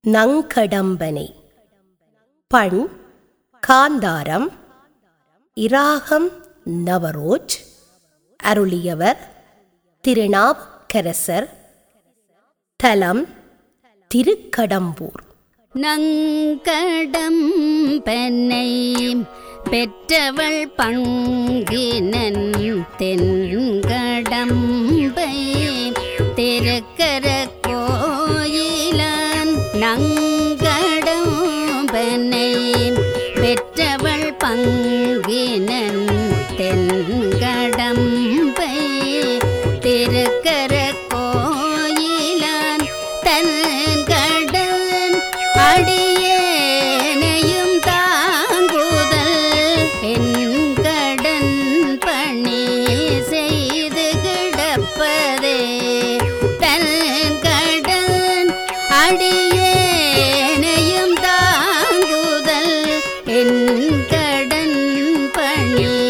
நங்கடம்பனை பண் காந்தாரம் இராகம் நவரோஜ் அருளியவர் திருநாவுக்கரசர் தலம் திருக்கடம்பூர் நங்கடம் பெண்ணை பெற்றவள் பங்கினன் தென்கடம்பை திருக்கர கோயிலான் நங்கடம் பெண்ணை பெற்றவள் பங்கினன் தென்கடம்பை திருக்கர கோயிலான் தன் கடன் அடியேனையும் தாங்குதல் என் கடன் பணி செய்து கிடப்பதே தன் கடன் அடியேனையும் தாங்குதல் என் கடன் பணி